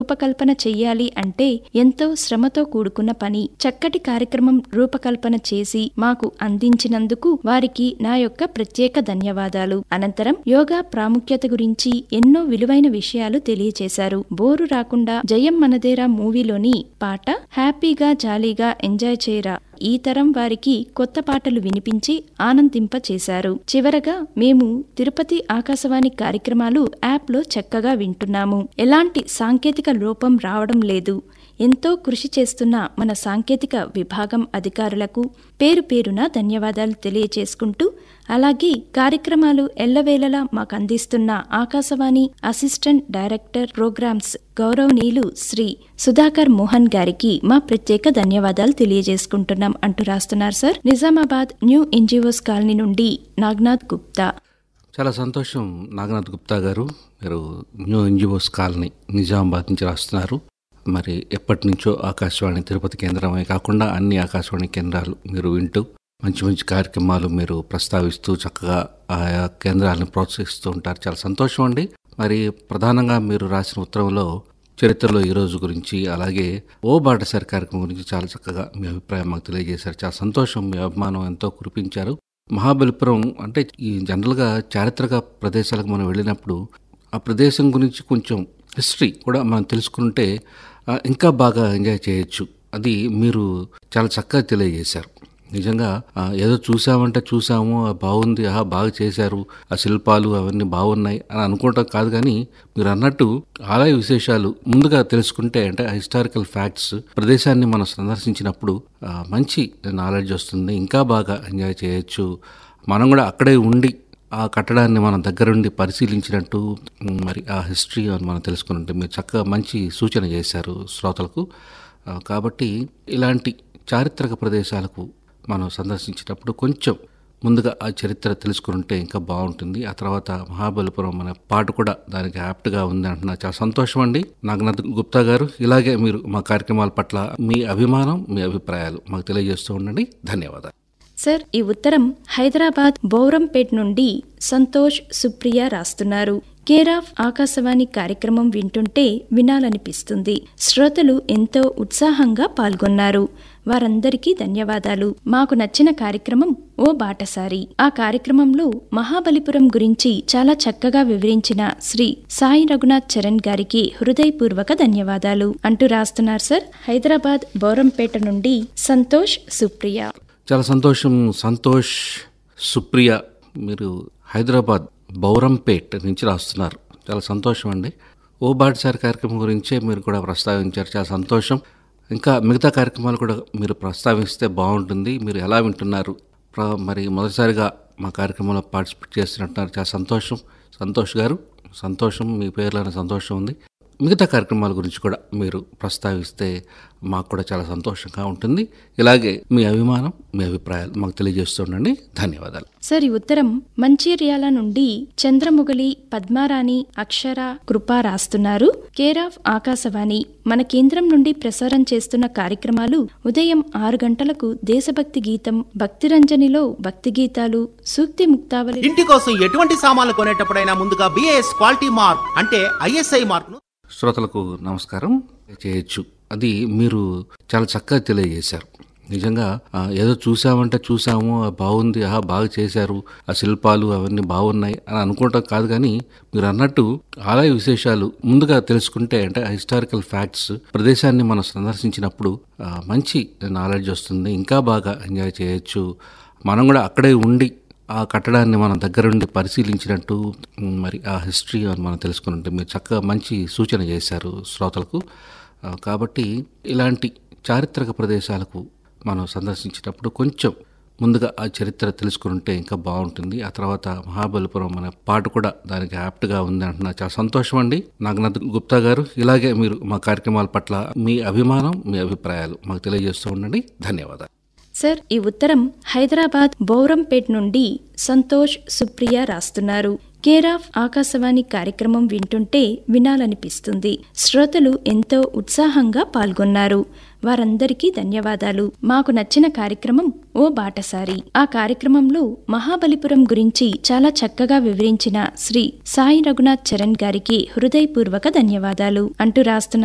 రూపకల్పన చెయ్యాలి అంటే ఎంతో శ్రమతో కూడుకున్న పని చక్కటి కార్యక్రమం రూపకల్పన చేసి మాకు అందించినందుకు వారికి నా యొక్క ప్రత్యేక ధన్యవాదాలు అనంతరం యోగా ప్రాముఖ్యత గురించి ఎన్నో విలువైన విషయాలు తెలియచేశారు బోరు రాకుండా జయం మనదేరా మూవీలోని పాట హ్యాపీగా జాలీగా ఎంజాయ్ చేయరా ఈ తరం వారికి కొత్త పాటలు వినిపించి ఆనందింప చేశారు చివరగా మేము తిరుపతి ఆకాశవాణి కార్యక్రమాలు యాప్లో చక్కగా వింటున్నాము ఎలాంటి సాంకేతిక లోపం రావడం లేదు ఎంతో కృషి చేస్తున్న మన సాంకేతిక విభాగం అధికారులకు పేరు పేరున ధన్యవాదాలు తెలియచేసుకుంటూ అలాగే కార్యక్రమాలు ఎల్లవేళలా మాకు అందిస్తున్న ఆకాశవాణి అసిస్టెంట్ డైరెక్టర్ ప్రోగ్రామ్స్ గౌరవనీయులు శ్రీ సుధాకర్ మోహన్ గారికి మా ప్రత్యేక ధన్యవాదాలు తెలియజేసుకుంటున్నాం అంటూ రాస్తున్నారు sir Nizamabad new NGOs colony నుండి నాగ్నాథ్ గుప్తా చాలా సంతోషం నాగనాథ్ గుప్తా గారు మీరు న్యూ ఎన్జిఓస్ కాలనీ నిజామాబాద్ నుంచి రాస్తున్నారు మరి ఎప్పటి నుంచో ఆకాశవాణి తిరుపతి కేంద్రమే కాకుండా అన్ని ఆకాశవాణి కేంద్రాలు మీరు వింటూ మంచి మంచి కార్యక్రమాలు మీరు ప్రస్తావిస్తూ చక్కగా ఆయా కేంద్రాలను ప్రోత్సహిస్తూ ఉంటారు చాలా సంతోషం అండి మరి ప్రధానంగా మీరు రాసిన ఉత్తరంలో చరిత్రలో ఈ రోజు గురించి అలాగే ఓ బాటసారి కార్యక్రమం గురించి చాలా చక్కగా మీ అభిప్రాయం మాకు తెలియజేశారు చాలా సంతోషం మీ అభిమానం ఎంతో కురిపించారు మహాబలిపురం అంటే ఈ జనరల్గా చారిత్రక ప్రదేశాలకు మనం వెళ్ళినప్పుడు ఆ ప్రదేశం గురించి కొంచెం హిస్టరీ కూడా మనం తెలుసుకుంటే ఆ, ఇంకా బాగా ఎంజాయ్ చేయొచ్చు అది మీరు చాలా చక్కగా తెలియజేశారు నిజంగా ఆ, ఏదో చూసామంటే చూసాము ఆ, బాగుంది ఆహా బాగా చేశారు ఆ శిల్పాలు అవన్నీ బాగున్నాయి అని అనుకోవటం కాదు కానీ మీరు అన్నట్టు ఆలయ విశేషాలు ముందుగా తెలుసుకుంటే అంటే హిస్టారికల్ ఫ్యాక్ట్స్ ప్రదేశాన్ని మనం సందర్శించినప్పుడు ఆ, మంచి నాలెడ్జ్ వస్తుంది ఇంకా బాగా ఎంజాయ్ చేయొచ్చు మనం కూడా అక్కడే ఉండి ఆ కట్టడాన్ని మనం దగ్గరుండి పరిశీలించినట్టు మ్, మరి ఆ హిస్టరీ అని మనం తెలుసుకున్నట్టు మీరు చక్కగా మంచి సూచన చేశారు శ్రోతలకు ఆ, కాబట్టి ఇలాంటి చారిత్రక ప్రదేశాలకు మనం సందర్శించేటప్పుడు కొంచెం ముందుగా ఆ చరిత్ర తెలుసుకుంటే ఇంకా బాగుంటుంది ఆ తర్వాత మహాబలిపురం అనే పాట కూడా దానికి యాప్ట్గా ఉంది అంటున్నా చాలా సంతోషం అండి నాగనాథ్ గుప్తా గారు ఇలాగే మీరు మా కార్యక్రమాల పట్ల మీ అభిమానం మీ అభిప్రాయాలు మాకు తెలియజేస్తూ ఉండండి ధన్యవాదాలు సార్ ఈ ఉత్తరం హైదరాబాద్ బౌరంపేట్ నుండి సంతోష్ సుప్రియ రాస్తున్నారు కేర్ ఆఫ్ ఆకాశవాణి కార్యక్రమం వింటుంటే వినాలనిపిస్తుంది శ్రోతలు ఎంతో ఉత్సాహంగా పాల్గొన్నారు వారందరికీ ధన్యవాదాలు మాకు నచ్చిన కార్యక్రమం ఓ బాటసారి ఆ కార్యక్రమంలో మహాబలిపురం గురించి చాలా చక్కగా వివరించిన శ్రీ సాయి రఘునాథ్ చరణ్ గారికి హృదయపూర్వక ధన్యవాదాలు అంటూ రాస్తున్నారు సార్ హైదరాబాద్ బౌరంపేట నుండి సంతోష్ సుప్రియ చాలా సంతోషం సంతోష్ సుప్రియ మీరు హైదరాబాద్ బౌరంపేట్ నుంచి రాస్తున్నారు చాలా సంతోషం అండి ఓ బాటసారి కార్యక్రమం గురించే మీరు కూడా ప్రస్తావించారు చాలా సంతోషం ఇంకా మిగతా కార్యక్రమాలు కూడా మీరు ప్రస్తావిస్తే బాగుంటుంది మీరు ఎలా వింటున్నారు ప్ర- మరి మొదటిసారిగా మా కార్యక్రమంలో పార్టిసిపేట్ చేస్తున్నట్టున్నారు చాలా సంతోషం సంతోష్ గారు సంతోషం మీ పేర్లోనే సంతోషం ఉంది మిగతా కార్యక్రమాల గురించి కూడా మీరు ప్రస్తావిస్తే మాకు కూడా చాలా సంతోషంగా ఉంటుంది ఇలాగే మీ అభిమానం మీ అభిప్రాయాలు మాకు తెలియజేస్తూ ఉండండి ధన్యవాదాలు సార్ ఈ ఉత్తరం మంచిర్యాల నుండి చంద్రముగలి పద్మారాణి అక్షర కృప రాస్తున్నారు కేర్ ఆఫ్ ఆకాశవాణి మన కేంద్రం నుండి ప్రసారం చేస్తున్న కార్యక్రమాలు ఉదయం ఆరు గంటలకు దేశభక్తి గీతం భక్తిరంజనిలో భక్తి గీతాలు సూక్తి ముక్తావళి ఇంటి కోసం ఎటువంటి సామాన్లు కొనేటప్పుడైనా ముందుగా బిఏఎస్ క్వాలిటీ మార్క్ అంటే ఐఎస్ఐ మార్క్ ను శ్రోతలకు నమస్కారం చేయొచ్చు అది మీరు చాలా చక్కగా తెలియజేశారు నిజంగా ఆ, ఏదో చూసామంటే చూసాము ఆ, బాగుంది ఆహా బాగా చేశారు ఆ శిల్పాలు అవన్నీ బాగున్నాయి అని అనుకోవటం కాదు కానీ మీరు అన్నట్టు ఆలయ విశేషాలు ముందుగా తెలుసుకుంటే అంటే హిస్టారికల్ ఫ్యాక్ట్స్ ప్రదేశాన్ని మనం సందర్శించినప్పుడు ఆ, మంచి నాలెడ్జ్ వస్తుంది ఇంకా బాగా ఎంజాయ్ చేయొచ్చు మనం కూడా అక్కడే ఉండి ఆ కట్టడాన్ని మనం దగ్గరుండి పరిశీలించినట్టు మ్, మరి ఆ హిస్టరీ అని మనం తెలుసుకున్నట్టు మీరు చక్కగా మంచి సూచన చేశారు శ్రోతలకు ఆ, కాబట్టి ఇలాంటి చారిత్రక ప్రదేశాలకు మనం సందర్శించేటప్పుడు కొంచెం ముందుగా ఆ చరిత్ర తెలుసుకుంటే ఇంకా బాగుంటుంది ఆ తర్వాత మహాబలిపురం అనే పాట కూడా దానికి యాప్ట్గా ఉంది అంటున్నా చాలా సంతోషం అండి నాగనాథ్ గుప్తా గారు ఇలాగే మీరు మా కార్యక్రమాల పట్ల మీ అభిమానం మీ అభిప్రాయాలు మాకు తెలియజేస్తూ ఉండండి ధన్యవాదాలు సార్ ఈ ఉత్తరం హైదరాబాద్ బౌరంపేట్ నుండి సంతోష్ సుప్రియ రాస్తున్నారు కేర్ ఆఫ్ ఆకాశవాణి కార్యక్రమం వింటుంటే వినాలనిపిస్తుంది శ్రోతలు ఎంతో ఉత్సాహంగా పాల్గొన్నారు వారందరికీ ధన్యవాదాలు మాకు నచ్చిన కార్యక్రమం ఓ బాటసారి ఆ కార్యక్రమంలో మహాబలిపురం గురించి చాలా చక్కగా వివరించిన శ్రీ సాయి రఘునాథ్ చరణ్ గారికి హృదయపూర్వక ధన్యవాదాలు అంటూ రాస్తున్న